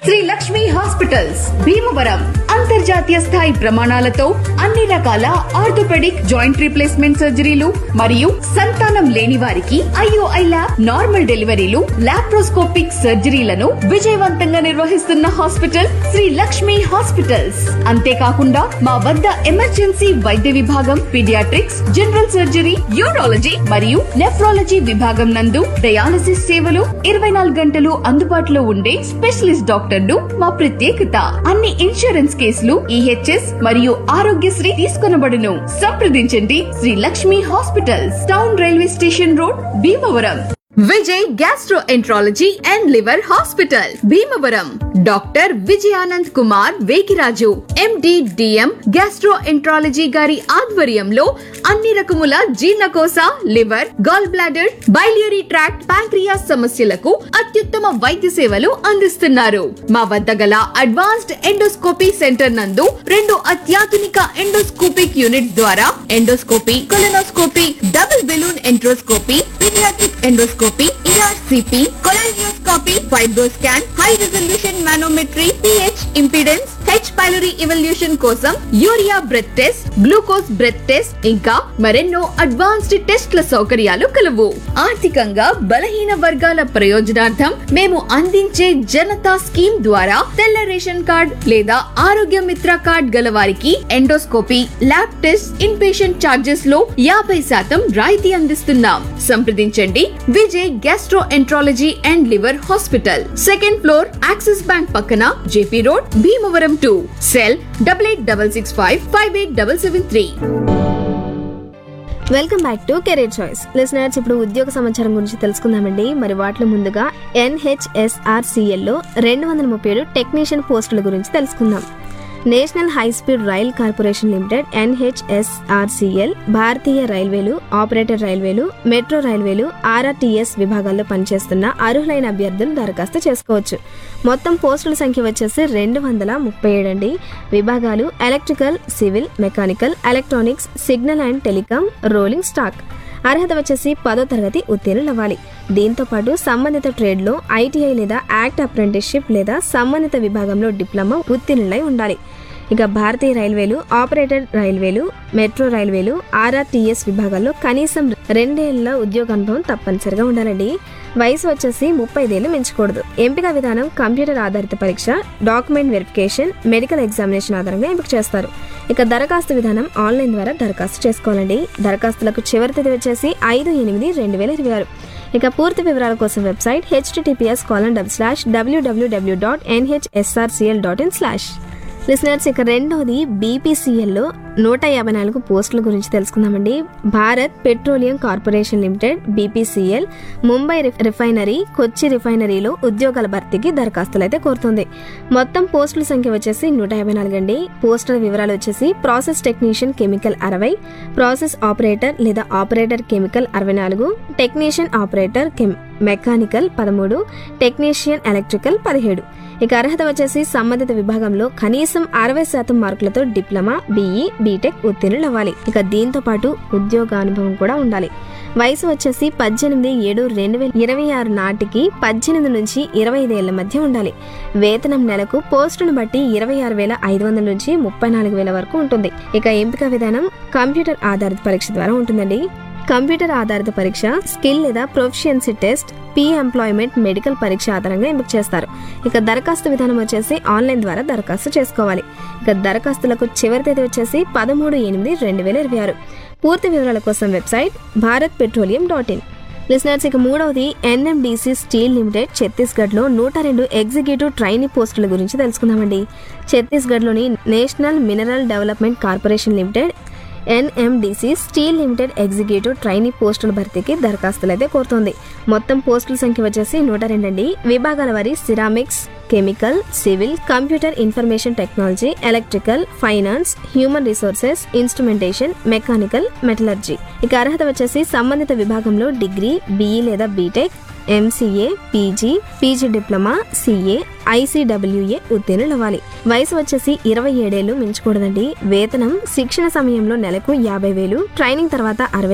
Shri Lakshmi hospitals Bhimavaram అంతర్జాతీయ స్థాయి ప్రమాణాలతో అన్ని రకాల ఆర్థోపెడిక్ జాయింట్ రీప్లేస్మెంట్ సర్జరీలు మరియు సంతానం లేని వారికి ఐఓఐ ల్యాబ్ నార్మల్ డెలివరీలు లాప్రోస్కోపిక్ సర్జరీలను విజయవంతంగా నిర్వహిస్తున్న హాస్పిటల్ శ్రీ లక్ష్మి హాస్పిటల్స్ అంతేకాకుండా మా వద్ద ఎమర్జెన్సీ వైద్య విభాగం పీడియాట్రిక్స్ జనరల్ సర్జరీ యూరాలజీ మరియు నెఫ్రాలజీ విభాగం నందు డయాలసిస్ సేవలు ఇరవై నాలుగు గంటలు అందుబాటులో ఉండే స్పెషలిస్ట్ డాక్టర్లు మా ప్రత్యేకత అన్ని ఇన్సూరెన్స్ కేసులు ఈహెచ్ఎస్ మరియు ఆరోగ్యశ్రీ తీసుకొనబడును సంప్రదించండి Shri Lakshmi hospitals town railway station road Bhimavaram Vijay gastroenterology and liver hospital Bhimavaram doctor Vijayanand Kumar Vegiraju MD DM gastroenterology గారి ఆధ్వర్యంలో అన్ని రకముల జీర్ణకోశ liver gallbladder biliary tract pancreas సమస్యలకు అత్యుత్తమ వైద్య సేవలు అందిస్తున్నారు మా వద్ద గల అడ్వాన్స్డ్ ఎండోస్కోపీ సెంటర్ నందు రెండు అత్యాధునిక ఎండోస్కోపిక్ యూనిట్ ద్వారా endoscopy colonoscopy double balloon enteroscopy paediatric endoscopy ERCP cholangioscopy fibroscan high resolution manometry pH impedance H pylori evaluation కోసం urea breath test glucose breath test ఇంకా మరెన్నో అడ్వాన్స్డ్ టెస్ట్ల సౌకర్యాలు కలవు ఆర్థికంగా బలహీన వర్గాల ప్రయోజనార్థం మేము అందించే జనతా స్కీమ్ ద్వారా తెల్ల రేషన్ కార్డ్ లేదా ఆరోగ్య మిత్ర కార్డ్ గల వారికి endoscopy lab test inpatient charges లో యాభై శాతం రాయితీ అందిస్తున్నాం సంప్రదించండి Vijay gastroenterology and liver hospital second floor Axis bank పక్కన JP road Bhimavaram two cell double eight double six five five eight double seven three welcome back to career choice listeners ఇప్పుడు ఉద్యోగ సమాచారం గురించి తెలుసుకుందామండి మరి వాటిలో ముందుగా ఎన్హెచ్ఎస్ఆర్సిఎల్ లో రెండు వందల ముప్పై ఏడు టెక్నీషియన్ పోస్టుల గురించి తెలుసుకుందాం national high speed rail corporation limited NHSRCL భారతీయ రైల్వేలు ఆపరేటర్ రైల్వేలు మెట్రో రైల్వేలు ఆర్ఆర్టీఎస్ విభాగాల్లో పనిచేస్తున్న అర్హులైన అభ్యర్థులు దరఖాస్తు చేసుకోవచ్చు మొత్తం పోస్టుల సంఖ్య వచ్చేసి రెండు వందల ముప్పై ఏడు అండి విభాగాలు electrical civil mechanical electronics signal and telecom rolling stock అర్హత వచ్చేసి పదో తరగతి ఉత్తీర్ణులు అవ్వాలి దీంతో పాటు సంబంధిత ట్రేడ్లో ఐటీఐ లేదా యాక్ట్ అప్రెంటిస్షిప్ లేదా సంబంధిత విభాగంలో డిప్లొమా ఉత్తీర్ణులై ఉండాలి ఇక భారతీయ రైల్వేలు ఆపరేటర్ రైల్వేలు మెట్రో రైల్వేలు ఆర్ఆర్టీఎస్ విభాగాల్లో కనీసం రెండేళ్ల ఉద్యోగ అనుభవం తప్పనిసరిగా ఉండాలండి వయసు వచ్చేసి ముప్పై ఐదేళ్లు మించకూడదు ఎంపిక విధానం కంప్యూటర్ ఆధారిత పరీక్ష డాక్యుమెంట్ వెరిఫికేషన్ మెడికల్ ఎగ్జామినేషన్ ఆధారంగా ఎంపిక చేస్తారు ఇక దరఖాస్తు విధానం ఆన్లైన్ ద్వారా దరఖాస్తు చేసుకోవాలండి దరఖాస్తులకు చివరి తేదీ వచ్చేసి ఐదు ఎనిమిది రెండు వేల ఇరవై ఆరు ఇక పూర్తి వివరాల కోసం website HTTPS colon double slash WWW dot NHSRCL dot in slash listeners ఇక రెండోది బీపీసీఎల్లో నూట యాభై నాలుగు పోస్టుల గురించి తెలుసుకుందామండి Bharat petroleum corporation limited BPCL Mumbai రిఫ్- రిఫైనరీ కొచ్చి రిఫైనరీలో ఉద్యోగాల భర్తీకి దరఖాస్తులు అయితే కోరుతుంది మొత్తం పోస్టుల సంఖ్య వచ్చేసి నూట యాభై నాలుగు అండి పోస్టుల వివరాలు వచ్చేసి ప్రాసెస్ టెక్నీషియన్ కెమికల్ అరవై ప్రాసెస్ ఆపరేటర్ లేదా ఆపరేటర్ కెమికల్ అరవై నాలుగు టెక్నీషియన్ ఆపరేటర్ కెమ్ మెకానికల్ పదమూడు టెక్నీషియన్ ఎలక్ట్రికల్ పదిహేడు ఇక అర్హత వచ్చేసి సంబంధిత విభాగంలో కనీసం అరవై శాతం మార్కులతో డిప్లొమా బీఈ బీటెక్ ఉత్తీర్ణులు అవ్వాలి ఇక దీంతో పాటు ఉద్యోగ అనుభవం కూడా ఉండాలి వయసు వచ్చేసి పద్దెనిమిది ఏడు రెండు వేల ఇరవై ఆరు నాటికి పద్దెనిమిది నుంచి ఇరవై ఐదేళ్ల మధ్య ఉండాలి వేతనం నెలకు పోస్టును బట్టి ఇరవై ఆరు వేల ఐదు వందల నుంచి ముప్పై నాలుగు వేల వరకు ఉంటుంది ఇక ఎంపిక విధానం కంప్యూటర్ ఆధారిత పరీక్ష ద్వారా ఉంటుందండి కంప్యూటర్ ఆధారిత పరీక్ష స్కిల్ లేదా proficiency test pre employment medical పరీక్ష ఆధారంగా ఎంపిక చేస్తారు ఇక దరఖాస్తు విధానం వచ్చేసి ఆన్లైన్ ద్వారా దరఖాస్తు చేసుకోవాలి ఇక దరఖాస్తులకు చివరి తేదీ వచ్చేసి పదమూడు ఎనిమిది రెండు వేల ఇరవై ఆరు పూర్తి వివరాల కోసం website Bharat petroleum dot in listeners ఇక మూడవది ఎన్ఎండిసి స్టీల్ లిమిటెడ్ ఛత్తీస్గఢ్లో నూట రెండు ఎగ్జిక్యూటివ్ ట్రైనీ పోస్టుల గురించి తెలుసుకుందామండి ఛత్తీస్గఢ్లోని national mineral development corporation limited NMDC steel limited executive trainee పోస్టుల భర్తీకి దరఖాస్తులు అయితే కోరుతోంది మొత్తం పోస్టుల సంఖ్య వచ్చేసి నూట రెండండి విభాగాల వారి ceramics chemical civil computer information technology electrical finance human resources instrumentation mechanical metallurgy ఇక అర్హత వచ్చేసి సంబంధిత విభాగంలో డిగ్రీ బీఈ లేదా BTech MCA PG PG diploma CA ICWA ఉత్తీర్ణులు అవ్వాలి వయసు వచ్చేసి ఇరవై ఏడేళ్లు మించకూడదండి వేతనం శిక్షణ సమయంలో నెలకు యాభై వేలు ట్రైనింగ్ తర్వాత అరవై